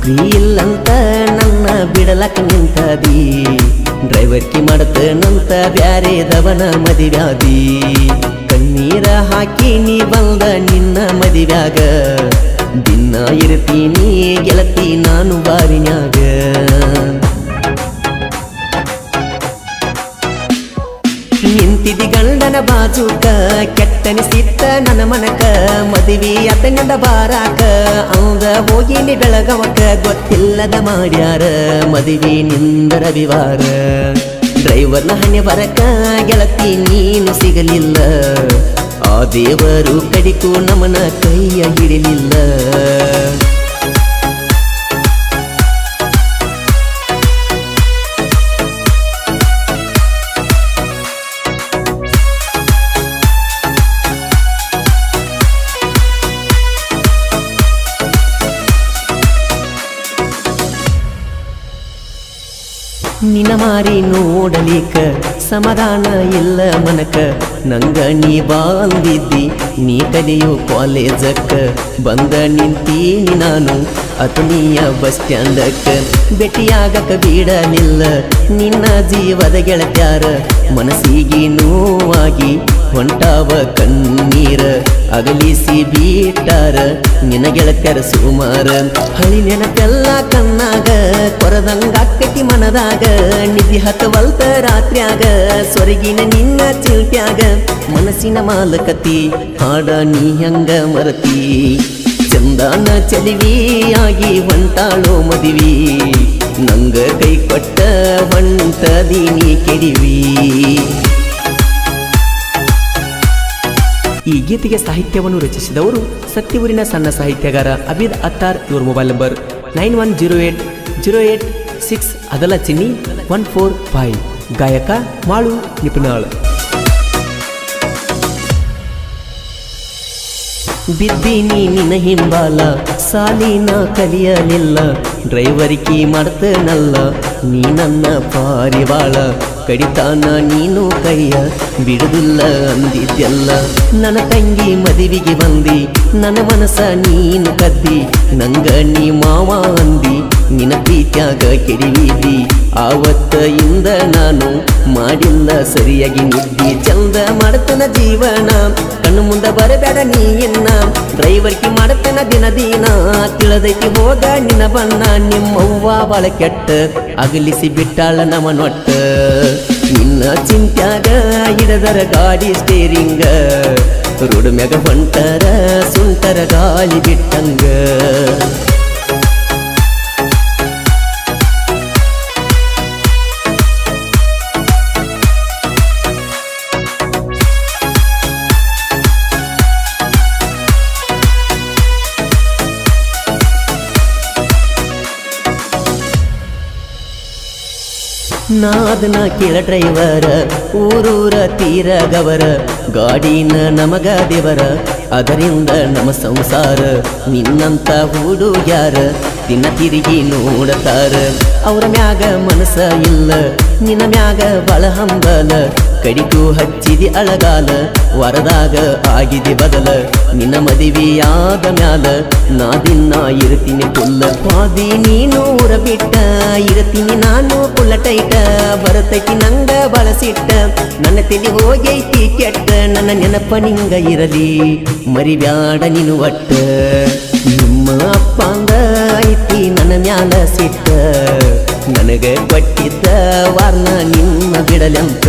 pre ಇಲ್ಲಂತ ನನ್ನ ಬಿಡಲಕ್ಕ ನಿಂತದಿ ಡ್ರೈವರ್ಕಿ ಮಾಡತನಂತ ಬ್ಯಾರೆದವನ ಮದಿವ್ಯಾದಿ ಕಣ್ಣೀರ ಹಾಕಿ ನೀ ಬಂದ ನಿನ್ನ ಮದಿವ್ಯಾಗ ದಿನ ಇರ್ತೀನಿ ಗೆಳತಿ ನಾನು ಬಾರಿನ್ಯಾಗ ನಿಂತಿದಿ ಗಂಡನ ಬಾಜುಕ ಕೆಟ್ಟನಿಸಿತ್ತ ನನ್ನ ಮನಕ ಮದುವೆ ಅತನಿಂದ ಬಾರಾಕ ಅವಂದ ಹೋಗಿನಿ ಬೆಳಗವಕ ಗೊತ್ತಿಲ್ಲದ ಮಾಡ್ಯಾರ ಮದುವೆ ನಿಂದ ರವಿವಾರ ಡ್ರೈವರ್ನ ಹಣೆ ಬರಕ ಗೆಳತಿ ನೀನು ಸಿಗಲಿಲ್ಲ ಆ ದೇವರು ಕಡಿಕು ನಮನ ಕೈಯ ಹಿಡಿಲಿಲ್ಲ ನಿನ್ನ ಮಾರಿ ನೋಡಲಿಕ ಸಮಾಧಾನ ಇಲ್ಲ ಮನಕ ನಂಗ ನೀ ಬಾಂದಿದ್ದಿ ನೀ ಕಲಿಯೋ ಕಾಲೇಜಕ್ಕ ಬಂದ ನಿಂತೀನಿ ನಾನು ಅತನಿಯ ಬಸ್ ಸ್ಟ್ಯಾಂಡಕ್ಕ ಭೇಟಿಯಾಗಕ ಬಿಡಲಿಲ್ಲ ನಿನ್ನ ಜೀವದ ಗೆಳತ್ಯಾರ ಮನಸ್ಸಿಗೆ ನೋವಾಗಿ ಹೊಂಟಾವ ಕಣ್ಣೀರ ಅಗಲಿಸಿ ಬೀಟಾರ ನಿನ್ನ ಗೆಳತ್ಯರ ಸುಮಾರ ಹಳಿ ನೆನಪೆಲ್ಲ ಕಣ್ಣಾಗ ಕೊರದಂಗಾಕತಿ ಮನದಾಗ ನಿಧಿ ಹತ್ತವಲ್ತ ರಾತ್ರ್ಯಾಗ ಸ್ವರ್ಗಿನ ನಿನ್ನ ಚಿಲ್ಟ್ಯಾಗ ಮನಸ್ಸಿನ ಮಾಲಕತಿ ಹಾಡ ನೀ ಹಂಗ ಮರತಿ ಚಂದಾನ ಚಲಿವಿಯಾಗಿ ಹೊಂಟಾಳೋ ಮದಿವಿ ನಂಗ ಕೈ ಕೊಟ್ಟ ಹೊಂಟದೀನಿ ಕೆಡಿವಿ ಈ ಗೀತೆಗೆ ಸಾಹಿತ್ಯವನ್ನು ರಚಿಸಿದವರು ಸತ್ಯವೂರಿನ ಸಣ್ಣ ಸಾಹಿತ್ಯಗಾರ ಅಬೀದ್ ಅತ್ತಾರ್ ಇವ್ರ mobile number nine one zero eight zero eight six ಅದಲ ಚಿನ್ನಿ ಒನ್ ಫೋರ್ ಫೈವ್ ಗಾಯಕ ಮಾಳು ನಿಪುಣಾಳ್ ಬಿದ್ದೀನಿ ನಿನ್ನ ಹಿಂಬಾಲ ಸಾಲಿನ ಕಲಿಯಲಿಲ್ಲ ಡ್ರೈವರಿಕಿ ಮಾಡ್ತನಲ್ಲ ನೀ ನನ್ನ ಪಾರಿವಾಳ ಕಡಿತಾನ ನೀನು ಕೈಯ ಬಿಡುದಿಲ್ಲ ಅಂದಿದ್ದೆಲ್ಲ ನನ್ನ ತಂಗಿ ಮದುವೆಗೆ ಬಂದಿ ನನ್ನ ಮನಸ ನೀನು ಕದ್ದಿ ನಂಗ ನೀ ಮಾವ ಅಂದಿ ನಿನ್ನ ಪ್ರೀತ್ಯಾಗ ಕೆಡಿವಿದಿ ಆವತ್ತ ಇಂದ ನಾನು ಮಾಡಿಲ್ಲ ಸರಿಯಾಗಿ ನಿದ್ದಿ ಚಂದ ಮಾಡ್ತನ ಜೀವನ ಕಣ್ಣು ಮುಂದೆ ಬರಬೇಡ ನೀ ಇನ್ನ ಡ್ರೈವರ್ಕಿ ಮಾಡ್ತನ ದಿನ ದಿನ ತಿಳದೈತಿ ಹೋಗ ನಿನ್ನ ಬಣ್ಣ ನಿಮ್ಮವ್ವ ಬಾಳ ಕೆಟ್ಟ ಅಗಲಿಸಿ ಬಿಟ್ಟಾಳ ನಮ್ಮ ನೊಟ್ಟ ನಿನ್ನ ಚಿಂತ್ಯಾಗ ಇಡದರ ಗಾಡಿ ಸ್ಟೇರಿಂಗ ರೋಡ್ ಮ್ಯಾಗ ಹೊಂಟರ ಸುಂಟರ ಗಾಳಿ ಬಿಟ್ಟಂಗ ನಾದನ ಕೇಳ ಡ್ರೈವರ ಊರೂರ ತೀರಗವರ ಗಾಡಿನ ನಮಗ ದೇವರ ಅದರಿಂದ ನಮ್ಮ ಸಂಸಾರ ನಿನ್ನಂತ ಹುಡುಗ್ಯಾರ ದಿನ ತಿರುಗಿ ನೋಡತಾರ ಅವರ ಮ್ಯಾಗ ಮನಸ ಇಲ್ಲ ನಿನ್ನ ಮ್ಯಾಗ ಬಳ ಹಂಬಲ ಕಡಿಕು ಹಚ್ಚಿದಿ ಅಳಗಾಲ ವರದಾಗ ಆಗಿದೆ ಬದಲ ನಿನ್ನ ಮದುವೆಯಾದ ಮ್ಯಾಲ ನಾ ದಿನ ಇರ್ತೀನಿ ಪುಲ್ಲ ಪಾದಿ ನೀನು ಊರ ಬಿಟ್ಟ ಇರ್ತೀನಿ ನಾನು ಪುಲ್ಲ ಟೈಟ ಬರತೈತಿ ನಂಗ ಬಳಸಿಟ್ಟ ನನ್ನ ತಲೆ ಹೋಗೈತಿ ಕೆಟ್ಟ ನನ್ನ ನೆನಪ ನಿಂಗ ಇರಲಿ ಮರಿಬ್ಯಾಡ ನೀನು ಒಟ್ಟ ನಿಮ್ಮ ಅಪ್ಪಂದ ಐತಿ ನನ್ನ ಮ್ಯಾಲ ಸಿಟ್ಟ ನನಗ ಕೊಟ್ಟಿದ್ದ ವಾರ್ನ ನಿಮ್ಮ ಬಿಡಲಂತ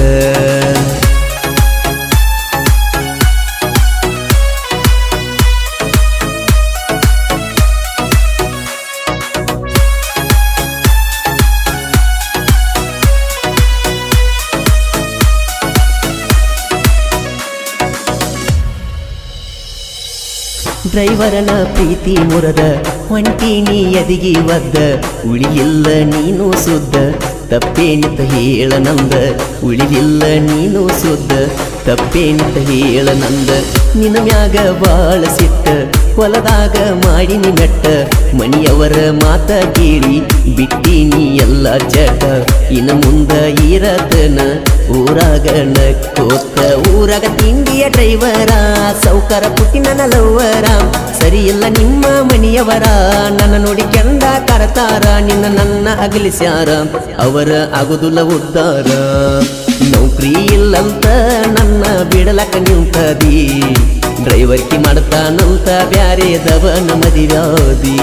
ಡ್ರೈವರನ ಪ್ರೀತಿ ಮುರದ ಹೊಂಟೀನಿ ಎದಿಗಿ ಒದ್ದ ಉಳಿಯಿಲ್ಲ ನೀನು ಸುದ್ದ ತಪ್ಪೇನಿತ ಹೇಳ ನಂದ ಉಳಿಲಿಲ್ಲ ನೀನು ಸುದ್ದ ತಪ್ಪೇಂತ ಹೇಳ ನಂದ ನಿನ್ನ ಮ್ಯಾಗ ಬಾಳ ಸಿಟ್ಟ ಹೊಲದಾಗ ಮಾಡಿನಿ ಮೆಟ್ಟ ಮನಿಯವರ ಮಾತ ಕೇಳಿ ಬಿಟ್ಟಿನಿ ಎಲ್ಲ ಚಟ ಇನ್ನು ಮುಂದ ಇರತನ ಊರಾಗ ನಕ್ಕೋತ ಊರಾಗ ತಿಂಡಿಯ ಡ್ರೈವರ ಸೌಕರ ಪುಟ್ಟಿನ ಲವ್ವರ ಸರಿ ಇಲ್ಲ ನಿಮ್ಮ ಮನಿಯವರ ನನ್ನ ನೋಡಿ ಕೆಂಡ ಕರತಾರ ನಿನ್ನ ನನ್ನ ಅಗಲಿಸ್ಯಾರ ಅವರ ಆಗುದಿಲ್ಲ ಉದ್ದಾರ ನೌಕರಿ ಇಲ್ಲಂತ ನನ್ನ ಬಿಡಲಕ ನಿಂತದಿ ಡ್ರೈವರ್ಕಿ ಮಾಡ್ತಾನಂತ ಬ್ಯಾರೆದವನ ಮದಿವ್ಯಾದಿ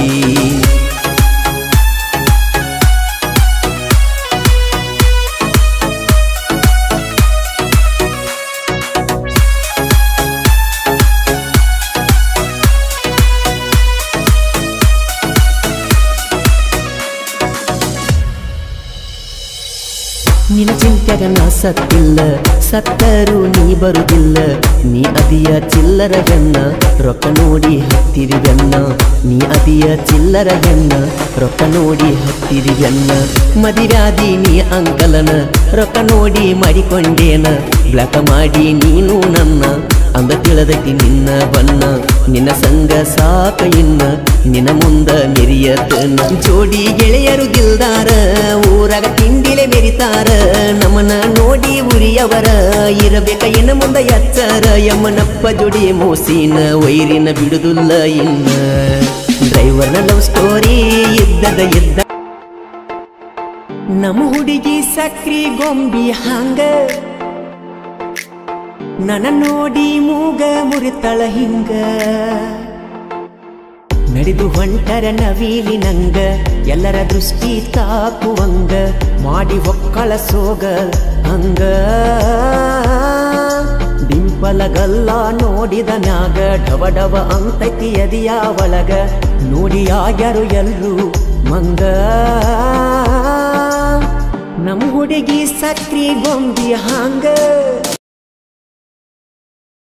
ನಿನ್ನ ಚಿಂತ್ಯಾಗ ನಾ ಸತ್ತಿಲ್ಲ ಸತ್ತರೂ ನೀ ಬರುದಿಲ್ಲ ನೀ ಅದಿಯ ಚಿಲ್ಲರ ಹೆಣ್ಣ ರೊಕ್ಕ ನೋಡಿ ಹತ್ತಿರಿ ಬೆನ್ನ ನೀ ಅದಿಯ ಚಿಲ್ಲರ ಹೆಣ್ಣ ರೊಕ್ಕ ನೋಡಿ ಹತ್ತಿರಿ ಬೆನ್ನ ಮದಿವ್ಯಾದಿ ನೀ ಅಂಕಲನ ರೊಕ್ಕ ನೋಡಿ ಮಾಡಿಕೊಂಡೇನ ಬ್ಲಾಕ ಮಾಡಿ ನೀನು ನನ್ನ ಅಂದ ತಿಳದೈತಿ ನಿನ್ನ ಬಣ್ಣ ನಿನ್ನ ಸಂಗ ಸಾಕ ಇನ್ನ ನಿನ್ನ ಮುಂದ ಮೆರಿಯತನ ಜೋಡಿ ಗೆಳೆಯರು ಗಿಲ್ದಾರ ಊರಾಗ ತಿಂಡಿಲೆ ಮೆರಿತಾರ ನಮ್ಮನ ನೋಡಿ ಉರಿಯವರ ಇರಬೇಕ ಇನ್ನ ಮುಂದ ಎಚ್ಚರ ಯಮ್ಮನಪ್ಪ ಜೋಡಿ ಮೋಸಿನ ವೈರಿನ ಬಿಡುದಿಲ್ಲ ಇನ್ನ ಡ್ರೈವರ್ನ ಲವ್ ಸ್ಟೋರಿ ಇದ್ದದ ಇದ್ದ ನಮ್ಮ ಹುಡುಗಿ ಸಕ್ರಿ ಗೊಂಬಿ ಹಂಗ ನನ್ನ ನೋಡಿ ಮೂಗ ಮುರಿತಳ ಹಿಂಗ ನಡೆದು ಹೊಂಟರ ನವೀಲಿ ನಂಗ ಎಲ್ಲರ ದೃಷ್ಟಿ ತಾಕುವಂಗ ಮಾಡಿ ಒಕ್ಕಳ ಸೋಗ ಹಂಗ ಡಿಂಪಲಗಲ್ಲ ನೋಡಿದ ಮ್ಯಾಗ ಡವ ಡವ ಅಂತೈತಿ ಎದಿಯ ಒಳಗ ನೋಡಿ ಆಗ್ಯಾರು ಎಲ್ರು ಮಂಗ ನಮ್ ಹುಡುಗಿ ಸಕ್ರಿ ಗೊಂಬಿ ಹಂಗ